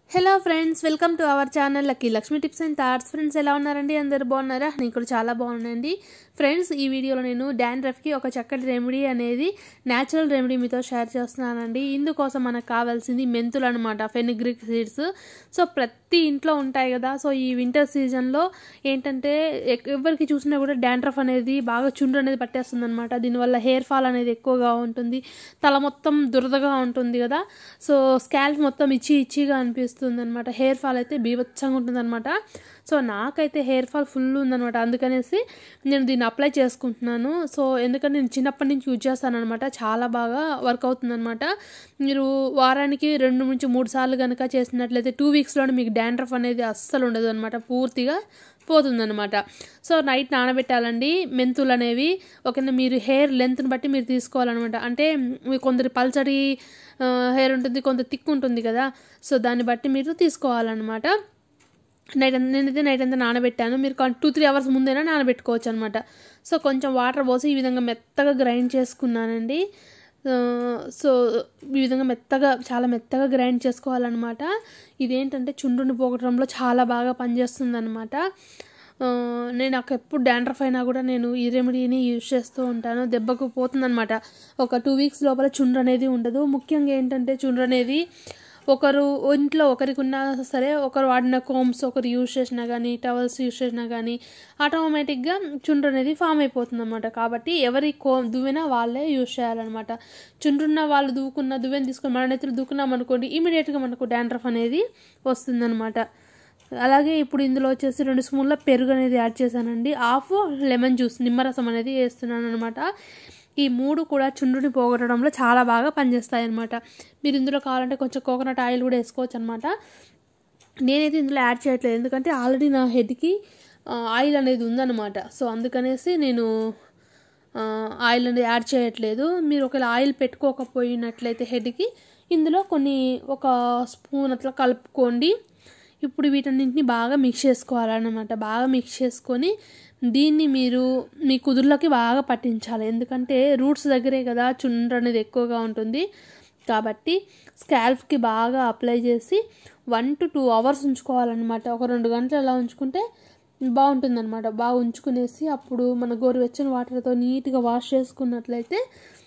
hello friends welcome to our channel lucky Lakshmi tips and thoughts friends ఎలా ఉన్నారండి అందరు బాగున్నారా నేను కూడా చాలా బాగున్నానండి ఫ్రెండ్స్ ఈ వీడియోలో నేను డాండ్రఫ్కి ఒక చక్కటి రెమెడీ అనేది న్యాచురల్ రెమెడీ మీతో షేర్ చేస్తున్నానండి ఇందుకోసం మనకు కావాల్సింది మెంతులు అనమాట ఫెనిగ్రిక్ సీడ్స్ సో ప్రతి ఇంట్లో ఉంటాయి కదా సో ఈ వింటర్ సీజన్లో ఏంటంటే ఎక్- ఎవరికి చూసినా కూడా డాండ్రఫ్ అనేది బాగా చుండ్రు అనేది పట్టేస్తుంది అనమాట దీనివల్ల హెయిర్ ఫాల్ అనేది ఎక్కువగా ఉంటుంది తల మొత్తం దురదగా ఉంటుంది కదా సో స్కాల్ప్ మొత్తం ఇచ్చి ఇచ్చిగా అనిపిస్తుంది అనమాట హెయిర్ ఫాల్ అయితే బీభత్సంగా ఉంటుంది అనమాట సో నాకైతే హెయిర్ ఫాల్ ఫుల్ ఉందనమాట అందుకనేసి నేను దీన్ని అప్లై చేసుకుంటున్నాను సో ఎందుకంటే నేను చిన్నప్పటి నుంచి యూజ్ చేస్తాను అనమాట చాలా బాగా వర్క్ అవుతుందన్నమాట మీరు వారానికి రెండు నుంచి మూడు సార్లు కనుక చేసినట్లయితే టూ వీక్స్లోనే మీకు డాండ్రఫ్ అనేది అస్సలు ఉండదు అనమాట పూర్తిగా పోతుందన్నమాట సో నైట్ నానబెట్టాలండి మెంతులు అనేవి ఓకేనా మీరు హెయిర్ లెంత్ని బట్టి మీరు తీసుకోవాలన్నమాట అంటే మీ కొందరి పల్చడి హెయిర్ ఉంటుంది కొంత థిక్ ఉంటుంది కదా సో దాన్ని బట్టి మీరు తీసుకోవాలన్నమాట నైట్ అంతా నేనైతే నైట్ అంతా నానబెట్టాను మీరు టూ త్రీ అవర్స్ ముందైనా నానబెట్టుకోవచ్చు అనమాట సో కొంచెం వాటర్ పోసి ఈ విధంగా మెత్తగా గ్రైండ్ చేసుకున్నానండి ఆ, సో ఈ విధంగా మెత్తగా చాలా మెత్తగా గ్రైండ్ చేసుకోవాలన్నమాట ఇదేంటంటే చుండ్రుని పోగొట్టడంలో చాలా బాగా పనిచేస్తుంది అనమాట నేను నాకు ఎప్పుడు డాండ్రఫ్ అయినా కూడా నేను ఈ రెమెడీని యూజ్ చేస్తూ ఉంటాను దెబ్బకు పోతుందన్నమాట ఒక టూ వీక్స్ లోపల చుండ్రు అనేది ఉండదు ముఖ్యంగా ఏంటంటే చుండ్రు అనేది ఒకరు ఇంట్లో ఒకరికి ఉన్నా సరే ఒకరు వాడిన కోమ్స్ ఒకరు యూజ్ చేసినా కానీ టవల్స్ యూజ్ చేసినా కానీ ఆటోమేటిక్గా చుండ్రు అనేది ఫామ్ అయిపోతుంది అనమాట కాబట్టి ఎవరి కో దువ్వెన వాళ్ళే యూజ్ చేయాలన్నమాట చుండ్రున్న వాళ్ళు దువ్వుకున్న దువ్వెన తీసుకొని మన నెత్తులు దువ్వుకున్నాం అనుకోండి ఇమీడియట్గా మనకు డాండ్రఫ్ అనేది వస్తుందన్నమాట అలాగే ఇప్పుడు ఇందులో వచ్చేసి రెండు స్పూన్ల పెరుగు అనేది యాడ్ చేశానండి హాఫ్ లెమన్ జ్యూస్ నిమ్మరసం అనేది వేస్తున్నాను అనమాట ఈ మూడు కూడా చుండ్రుని పోగొట్టడంలో చాలా బాగా పనిచేస్తాయి అనమాట మీరు ఇందులో కావాలంటే కొంచెం కోకోనట్ ఆయిల్ కూడా వేసుకోవచ్చు అనమాట నేనైతే ఇందులో యాడ్ చేయట్లేదు ఎందుకంటే ఆల్రెడీ నా హెడ్కి ఆయిల్ అనేది ఉందన్నమాట సో అందుకనేసి నేను ఆ, ఆయిల్ అనేది యాడ్ చేయట్లేదు మీరు ఒకవేళ ఆయిల్ పెట్టుకోకపోయినట్లయితే హెడ్కి ఇందులో కొన్ని ఒక స్పూన్ అట్లా కలుపుకోండి ఇప్పుడు వీటన్నింటిని బాగా మిక్స్ చేసుకోవాలన్నమాట బాగా మిక్స్ చేసుకొని దీన్ని మీరు మీ కుదుర్లోకి బాగా పట్టించాలి ఎందుకంటే రూట్స్ దగ్గరే కదా చుండ్రు అనేది ఎక్కువగా ఉంటుంది కాబట్టి స్కాల్ఫ్కి బాగా అప్లై చేసి వన్ టు టూ అవర్స్ ఉంచుకోవాలన్నమాట ఒక రెండు గంటలు అలా ఉంచుకుంటే బాగుంటుందన్నమాట బాగా ఉంచుకునేసి అప్పుడు మన గోరువెచ్చని వాటర్తో నీట్గా వాష్ చేసుకున్నట్లయితే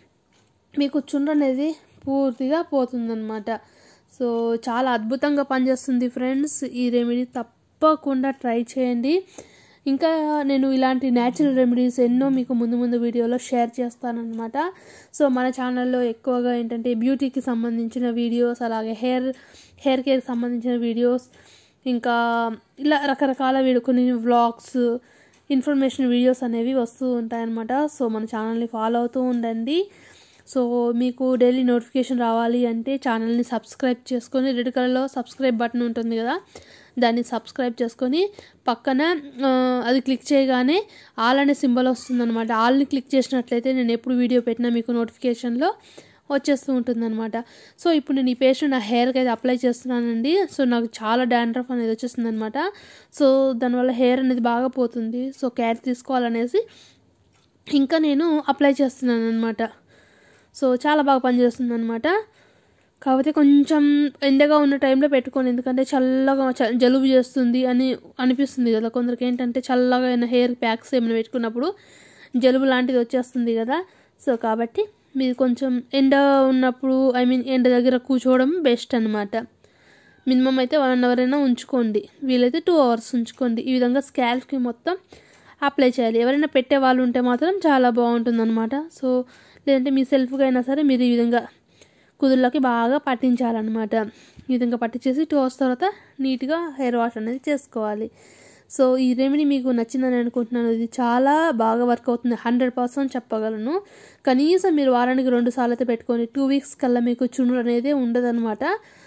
మీకు చుండ్రు అనేది పూర్తిగా పోతుందన్నమాట సో చాలా అద్భుతంగా పనిచేస్తుంది ఫ్రెండ్స్ ఈ రెమెడీ తప్పకుండా ట్రై చేయండి ఇంకా నేను ఇలాంటి న్యాచురల్ రెమెడీస్ ఎన్నో మీకు ముందు ముందు వీడియోలో షేర్ చేస్తానన్నమాట సో మన ఛానల్లో ఎక్కువగా ఏంటంటే బ్యూటీకి సంబంధించిన వీడియోస్ అలాగే హెయిర్ హెయిర్ కేర్కి సంబంధించిన వీడియోస్ ఇంకా ఇలా రకరకాల వీడియో కొన్ని వ్లాగ్స్ ఇన్ఫర్మేషన్ వీడియోస్ అనేవి వస్తూ ఉంటాయన్నమాట సో మన ఛానల్ని ఫాలో అవుతూ ఉండండి సో మీకు డైలీ నోటిఫికేషన్ రావాలి అంటే ఛానల్ని సబ్స్క్రైబ్ చేసుకొని రెడ్ కలర్లో సబ్స్క్రైబ్ బటన్ ఉంటుంది కదా దాన్ని సబ్స్క్రైబ్ చేసుకొని పక్కన ఆ, అది క్లిక్ చేయగానే ఆల్ అనే సింబల్ వస్తుందన్నమాట ఆల్ని క్లిక్ చేసినట్లయితే నేను ఎప్పుడు వీడియో పెట్టినా మీకు నోటిఫికేషన్లో వచ్చేస్తూ ఉంటుందన్నమాట సో ఇప్పుడు నేను ఈ పేస్ట్ నా హెయిర్కి అయితే అప్లై చేస్తున్నానండి సో నాకు చాలా డాండ్రఫ్ అనేది వచ్చేస్తుంది అనమాట సో దానివల్ల హెయిర్ అనేది బాగా పోతుంది సో కేర్ తీసుకోవాలనేసి ఇంకా నేను అప్లై చేస్తున్నాను అనమాట సో చాలా బాగా పనిచేస్తుంది అనమాట కాకపోతే కొంచెం ఎండగా ఉన్న టైంలో పెట్టుకోండి ఎందుకంటే చల్లగా చ- జలుబు చేస్తుంది అని అనిపిస్తుంది కదా కొందరికి ఏంటంటే చల్లగా అయిన హెయిర్ ప్యాక్స్ ఏమైనా పెట్టుకున్నప్పుడు జలుబు లాంటిది వచ్చేస్తుంది కదా సో కాబట్టి మీరు కొంచెం ఎండ ఉన్నప్పుడు ఐ మీన్ ఎండ దగ్గర కూర్చోవడం బెస్ట్ అనమాట మినిమం అయితే వన్ అవర్ అయినా ఉంచుకోండి వీలైతే టూ అవర్స్ ఉంచుకోండి ఈ విధంగా స్కాల్ఫ్కి మొత్తం అప్లై చేయాలి ఎవరైనా పెట్టే వాళ్ళు ఉంటే మాత్రం చాలా బాగుంటుంది అనమాట సో లేదంటే మీ సెల్ఫ్గా అయినా సరే మీరు ఈ విధంగా కుదుర్లోకి బాగా పట్టించాలన్నమాట ఈ విధంగా పట్టించేసి టూ అవర్స్ తర్వాత నీట్గా హెయిర్ వాష్ అనేది చేసుకోవాలి సో ఈ రెమెడీ మీకు నచ్చిందని అనుకుంటున్నాను ఇది చాలా బాగా వర్క్ అవుతుంది హండ్రెడ్ పర్సెంట్ చెప్పగలను కనీసం మీరు వారానికి రెండు సార్లు అయితే పెట్టుకొని టూ వీక్స్ కల్లా మీకు చుండ్రు అనేది ఉండదన్నమాట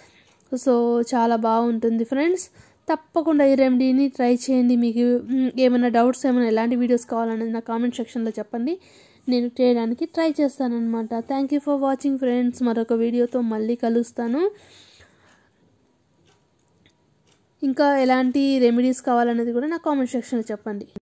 సో చాలా బాగుంటుంది ఫ్రెండ్స్ తప్పకుండా ఈ రెమెడీని ట్రై చేయండి మీకు మ్, ఏమైనా డౌట్స్ ఏమైనా ఎలాంటి వీడియోస్ కావాలనేది నా కామెంట్ సెక్షన్లో చెప్పండి నేను చేయడానికి ట్రై చేస్తానన్నమాట thank you for watching friends మరొక వీడియోతో మళ్ళీ కలుస్తాను ఇంకా ఎలాంటి రెమెడీస్ కావాలనేది కూడా నా కామెంట్ సెక్షన్లో చెప్పండి